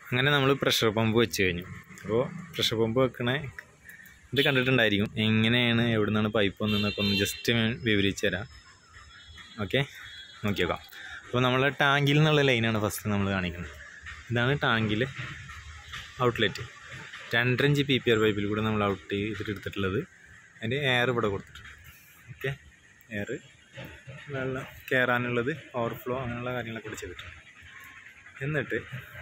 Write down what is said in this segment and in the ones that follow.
അങ്ങനെ നമ്മൾ pressure pump വെച്ച് കഴിഞ്ഞു അപ്പോൾ പ്രഷർ പമ്പ് വെക്കണ ഇത് കണ്ടിട്ടുണ്ടായിരിക്കും എങ്ങനെയാണ് എവിടെ നിന്നാണ് പൈപ്പ് വന്നതെന്നൊക്കെ ഒന്ന് ജസ്റ്റ് ഞാൻ വിവരിച്ചു തരാം ഓക്കെ നോക്കി നോക്കാം അപ്പോൾ നമ്മളെ ടാങ്കിൽ നിന്നുള്ള ലൈനാണ് ഫസ്റ്റ് നമ്മൾ കാണിക്കുന്നത് ഇതാണ് ടാങ്കിൽ ഔട്ട്ലെറ്റ് രണ്ടരഞ്ച് പി പി ആർ പൈപ്പിൽ കൂടെ നമ്മൾ ഔട്ട് ചെയ്തിട്ട് എടുത്തിട്ടുള്ളത് അതിൻ്റെ എയർ ഇവിടെ കൊടുത്തിട്ടുണ്ട് ഓക്കെ എയർ വെള്ളം കയറാനുള്ളത് ഓവർഫ്ലോ അങ്ങനെയുള്ള കാര്യങ്ങളൊക്കെ ഇവിടെ ചെയ്തിട്ടുണ്ട് എന്നിട്ട്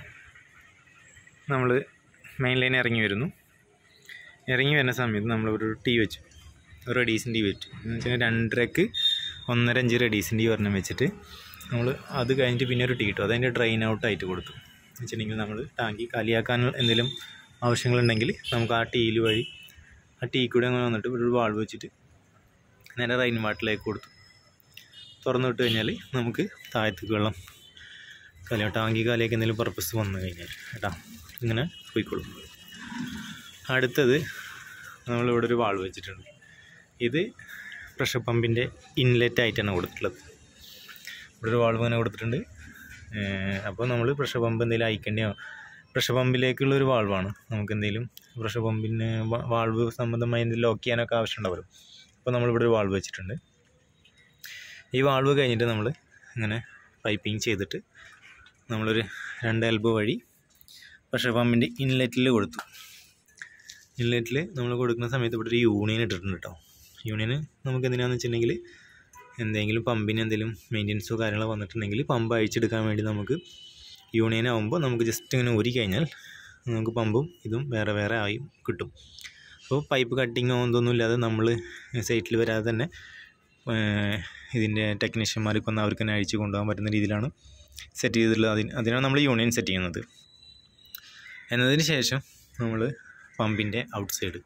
നമ്മൾ മെയിൻ ലൈൻ ഇറങ്ങി വരുന്നു ഇറങ്ങി വരുന്ന സമയത്ത് നമ്മളൊരു ടീ വെച്ചു ഒരു റെഡീസിൻ ടീ വെച്ചു എന്ന് വെച്ചാൽ രണ്ടരക്ക് ഒന്നര അഞ്ച് റെഡീസിൻ ടീ ഒരെണ്ണം വെച്ചിട്ട് നമ്മൾ അത് കഴിഞ്ഞിട്ട് പിന്നെ ഒരു ടീ ഇട്ടു അതതിൻ്റെ ഡ്രെയിൻ ഔട്ട് ആയിട്ട് കൊടുത്തു എന്ന് വെച്ചിട്ടുണ്ടെങ്കിൽ നമ്മൾ ടാങ്കി കാലിയാക്കാൻ എന്തെങ്കിലും ആവശ്യങ്ങളുണ്ടെങ്കിൽ നമുക്ക് ആ ടീയിൽ വഴി ആ ടീ കൂടെ അങ്ങനെ വന്നിട്ട് ഒരു വാൾവ് വെച്ചിട്ട് നേരെ റെയിൻ വാട്ടറിലേക്ക് കൊടുത്തു തുറന്നു വിട്ട് കഴിഞ്ഞാൽ നമുക്ക് താഴത്തേക്ക് വെള്ളം കലിയ ടാങ്കി കാലിയൊക്കെ എന്തെങ്കിലും പർപ്പസ് വന്നു കഴിഞ്ഞാൽ കേട്ടോ ഇങ്ങനെ പോയിക്കോളും അടുത്തത് നമ്മളിവിടെ ഒരു വാൾവ് വെച്ചിട്ടുണ്ട് ഇത് പ്രഷർ പമ്പിൻ്റെ ഇൻലെറ്റ് ആയിട്ടാണ് കൊടുത്തിട്ടുള്ളത് ഇവിടെ ഒരു വാൾവ് ഇങ്ങനെ കൊടുത്തിട്ടുണ്ട് അപ്പോൾ നമ്മൾ പ്രഷർ പമ്പ് എന്തെങ്കിലും അയക്കേണ്ടിയോ പ്രഷർ പമ്പിലേക്കുള്ള ഒരു വാൾവാണ് നമുക്ക് എന്തെങ്കിലും പ്രഷർ പമ്പിന് വാൾവ് സംബന്ധമായി എന്തെങ്കിലും ലോക്ക് ചെയ്യാനൊക്കെ ആവശ്യമുണ്ടാവുമല്ലോ അപ്പോൾ നമ്മളിവിടെ ഒരു വാൾവ് വെച്ചിട്ടുണ്ട് ഈ വാൾവ് കഴിഞ്ഞിട്ട് നമ്മൾ ഇങ്ങനെ പൈപ്പിംഗ് ചെയ്തിട്ട് നമ്മളൊരു രണ്ട് എൽബോ വഴി പ്രഷർ പമ്പിൻ്റെ ഇൻലെറ്റിൽ കൊടുത്തു ഇൻലെറ്റിൽ നമ്മൾ കൊടുക്കുന്ന സമയത്ത് ഇവിടെ ഒരു യൂണിയൻ ഇട്ടിട്ടുണ്ട് കേട്ടോ യൂണിയന് നമുക്ക് എന്തിനാന്ന് വെച്ചിട്ടുണ്ടെങ്കിൽ എന്തെങ്കിലും പമ്പിന് എന്തെങ്കിലും മെയിൻ്റെനൻസോ കാര്യങ്ങളോ വന്നിട്ടുണ്ടെങ്കിൽ പമ്പ് അഴിച്ചെടുക്കാൻ വേണ്ടി നമുക്ക് യൂണിയൻ ആകുമ്പോൾ നമുക്ക് ജസ്റ്റ് ഇങ്ങനെ ഊരി കഴിഞ്ഞാൽ നമുക്ക് പമ്പും ഇതും വേറെ വേറെ ആയി കിട്ടും അപ്പോൾ പൈപ്പ് കട്ടിങ്ങോ എന്തൊന്നും ഇല്ലാതെ നമ്മൾ സൈറ്റിൽ വരാതെ തന്നെ ഇതിൻ്റെ ടെക്നീഷ്യന്മാർക്ക് ഒന്ന് അവർക്ക് തന്നെ അഴിച്ച് കൊണ്ടുപോകാൻ പറ്റുന്ന രീതിയിലാണ് സെറ്റ് ചെയ്തിട്ടുള്ളത് അതിന് അതിനാണ് നമ്മൾ യൂണിയൻ സെറ്റ് ചെയ്യുന്നത് എന്നതിന് ശേഷം നമ്മൾ പമ്പിൻ്റെ ഔട്ട് സൈഡ്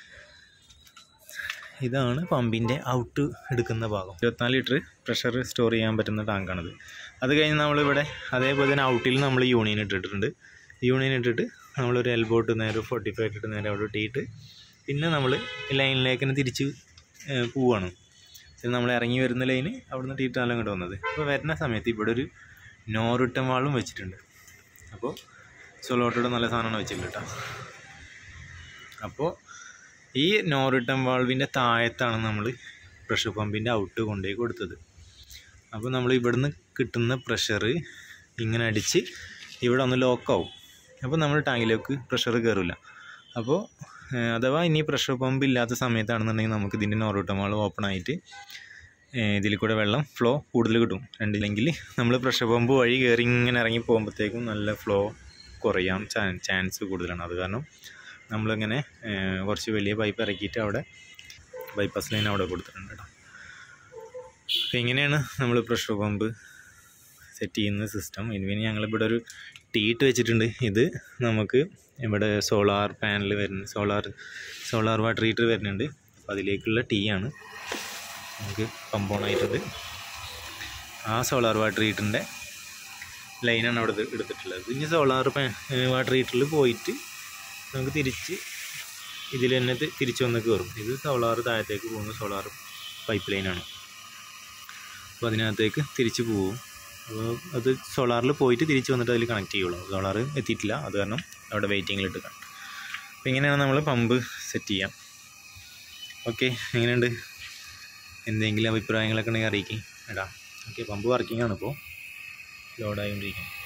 ഇതാണ് പമ്പിൻ്റെ ഔട്ട് എടുക്കുന്ന ഭാഗം ഇരുപത്തിനാല് ലിറ്റർ പ്രഷർ സ്റ്റോർ ചെയ്യാൻ പറ്റുന്ന ടാങ്കാണിത് അത് കഴിഞ്ഞ് നമ്മളിവിടെ അതേപോലെ തന്നെ ഔട്ടിൽ നമ്മൾ യൂണിയൻ ഇട്ടിട്ടുണ്ട് യൂണിയൻ ഇട്ടിട്ട് നമ്മളൊരു എൽബോട്ട് നേരെ ഫോർട്ടി ഫൈവ് ഇട്ടിട്ട് നേരെ അവിടെ ഇട്ടിട്ട് പിന്നെ നമ്മൾ ലൈനിലേക്ക് തന്നെ തിരിച്ച് പോവുകയാണ് നമ്മൾ ഇറങ്ങി വരുന്ന ലൈന് അവിടുന്ന് ടീട്ടാണ് ഇങ്ങോട്ട് വന്നത് അപ്പോൾ വരുന്ന സമയത്ത് ഇവിടെ ഒരു നോ റിട്ടൺ വാളും വെച്ചിട്ടുണ്ട് അപ്പോൾ സൊലോട്ടോടെ നല്ല സാധനമാണ് വെച്ചിട്ടുണ്ട് കേട്ടോ അപ്പോൾ ഈ നോ റിട്ടൺ വാൾവിൻ്റെ താഴത്താണ് നമ്മൾ പ്രഷർ പമ്പിൻ്റെ ഔട്ട് കൊണ്ടുപോയി കൊടുത്തത് അപ്പോൾ നമ്മൾ ഇവിടുന്ന് കിട്ടുന്ന പ്രഷർ ഇങ്ങനെ അടിച്ച് ഇവിടെ ഒന്ന് ലോക്കാവും അപ്പോൾ നമ്മൾ ടാങ്കിലേക്ക് പ്രഷർ കയറില്ല അപ്പോൾ അഥവാ ഇനി പ്രഷർ പമ്പ് ഇല്ലാത്ത സമയത്താണെന്നുണ്ടെങ്കിൽ നമുക്ക് ഇതിൻ്റെ നോ റിട്ടൺ വാൾ ഓപ്പൺ ആയിട്ട് ഇതിൽ കൂടെ വെള്ളം ഫ്ലോ കൂടുതൽ കിട്ടും രണ്ടില്ലെങ്കിൽ നമ്മൾ പ്രഷർ പമ്പ് വഴി കയറി ഇങ്ങനെ ഇറങ്ങി പോകുമ്പോഴത്തേക്കും നല്ല ഫ്ലോ കുറയാൻ ചാൻസ് കൂടുതലാണ് അത് കാരണം നമ്മളിങ്ങനെ കുറച്ച് വലിയ പൈപ്പ് ഇറക്കിയിട്ട് അവിടെ ബൈപ്പാസ് ലൈൻ അവിടെ കൊടുത്തിട്ടുണ്ട് കേട്ടോ അപ്പോൾ ഇങ്ങനെയാണ് നമ്മൾ പ്രഷർ പമ്പ് സെറ്റ് ചെയ്യുന്ന സിസ്റ്റം ഇതിന് ഞങ്ങളിവിടെ ഒരു ടീട്ട് വെച്ചിട്ടുണ്ട് ഇത് നമുക്ക് ഇവിടെ സോളാർ പാനൽ വരുന്ന സോളാർ സോളാർ വാട്ടർ ഹീറ്റർ വരുന്നുണ്ട് അപ്പോൾ അതിലേക്കുള്ള ടീ ആണ് നമുക്ക് പമ്പോണായിട്ടത് ആ സോളാർ വാട്ടർ ഹീറ്ററിൻ്റെ ലൈനാണ് അവിടെ എടുത്തിട്ടുള്ളത് ഇനി സോളാർ വാട്ടർ ഹീറ്ററിൽ പോയിട്ട് നമുക്ക് തിരിച്ച് ഇതിൽ തന്നെ തിരിച്ച് വന്ന് കയറും ഇത് സോളാർ താഴത്തേക്ക് പോകുന്ന സോളാർ പൈപ്പ് ലൈനാണ് അപ്പോൾ അതിനകത്തേക്ക് തിരിച്ച് പോവും അപ്പോൾ അത് സോളാറിൽ പോയിട്ട് തിരിച്ച് വന്നിട്ട് അതിൽ കണക്ട് ചെയ്യുള്ളൂ സോളാർ എത്തിയിട്ടില്ല അത് കാരണം അവിടെ വെയിറ്റിങ്ങിലിട്ട് കാണും അപ്പോൾ ഇങ്ങനെയാണ് നമ്മൾ പമ്പ് സെറ്റ് ചെയ്യാം ഓക്കെ എങ്ങനെയുണ്ട് എന്തെങ്കിലും അഭിപ്രായങ്ങളൊക്കെ ഉണ്ടെങ്കിൽ അറിയിക്കും എടാ ഓക്കെ പമ്പ് വർക്കിംഗ് ആണ് ഇപ്പോൾ ലോഡായിക്കൊണ്ടിരിക്കുന്നത്